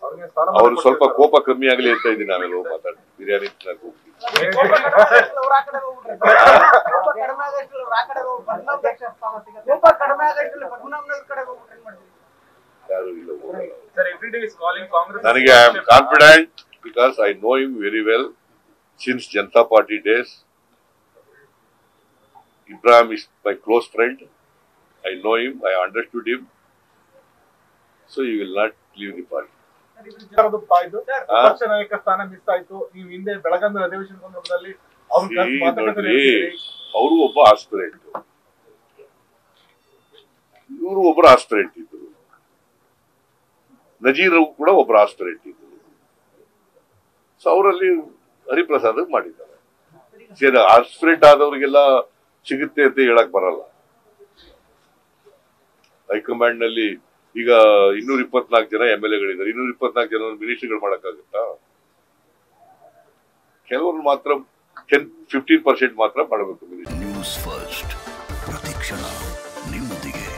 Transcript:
ಅವ್ರಿಗೆ ಸ್ಥಾನ ಅವ್ರು ಸ್ವಲ್ಪ ಕೋಪ ಕಮ್ಮಿ ಆಗಲಿ ಅಂತ ಇದ್ದೀನಿ ಆಮೇಲೆ ಹೋಗಿ ಮಾತಾಡಿ ಬಿರಿಯಾನಿ ತಿನ್ನಕ್ ಹೋಗ್ತೀನಿ ಕೋಪ ಕಡಿಮೆ ಆಗಷ್ಟು ಅವ್ರು ಆ ಕಡೆ ಹೋಗ್ಬಿಟ್ರೆ. ಕೋಪ ಕಡಿಮೆ ಆಗಷ್ಟು ಅವ್ರು ಆ ಕಡೆ ಹೋಗ್ಬಿಟ್ರೆ. ಕೋಪ ಕಡಿಮೆ ಆಗಷ್ಟು ಪದ್ಮನಾಭನಗರ ಕಡೆ ಹೋಗ್ಬಿಟ್ರೆ ಏನ್ ಮಾಡ್ತೀವಿ ಯಾರು ಇಲ್ಲ ಹೋಗಲ್ಲ sir every day is calling Congress ನನಗೆ I am confident because I know him very well since Janata Party days Ibrahim is my close friend I know him I understood him so you will not leave the party ವಿಚಾರದ ಇದು ಆ? ಪಕ್ಷ ನಾಯಕ ಸ್ಥಾನ miss ಆಯ್ತು ನೀವು ಹಿಂದೆ ಬೆಳಗಾವಿ ಅಧಿವೇಶನ ಸಂದರ್ಭದಲ್ಲಿ ಅವ್ರ See, ಮಾತುಕತೆ ನೋಡ್ರಿ ನಡೆಸಿದ್ರಿ. ಅವರು ಒಬ್ಬ ಆಸ್ಪಿರೆಂಟ್ ಇವರು ಒಬ್ಬರು ಆಸ್ಪಿರೆಂಟ್ ಇದ್ರು ನಜೀರ್ ಕೂಡ ಒಬ್ಬರು ಆಸ್ಪಿರೆಂಟ್ ಇದ್ರು ಸೊ ಅವರಲ್ಲಿ ಹರಿಪ್ರಸಾದ್ ಮಾಡಿದ್ದಾರೆ ಸೇರಿ ಆಸ್ಪಿರೆಂಟ್ ಆದವರಿಗೆಲ್ಲ ಸಿಗುತ್ತೆ ಅಂತ ಹೇಳಕ್ ಬರಲ್ಲ ಹೈಕಮಾಂಡ್ ನಲ್ಲಿ ಈಗ ಇನ್ನೂರ ಇಪ್ಪತ್ನಾಲ್ಕು ಜನ ಎಂ ಎಲ್ ಎಗಳಿದ್ದಾರೆ ಇನ್ನೂರ ಇಪ್ಪತ್ನಾಲ್ಕು ಜನ ಮಿನಿಸ್ಟ್ರಿಗಳು ಮಾಡಕ್ಕಾಗುತ್ತಾ ಕೆಲವರು ಮಾತ್ರ ಟೆನ್ ಫಿಫ್ಟೀನ್ ಪರ್ಸೆಂಟ್ ಮಾತ್ರ ಮಾಡಬೇಕು ಮಿನಿಸ್ಟ್ರಿ ನ್ಯೂಸ್ ಫಸ್ಟ್ ಪ್ರತಿಕ್ಷಣ ನಿಮ್ಮೊಂದಿಗೆ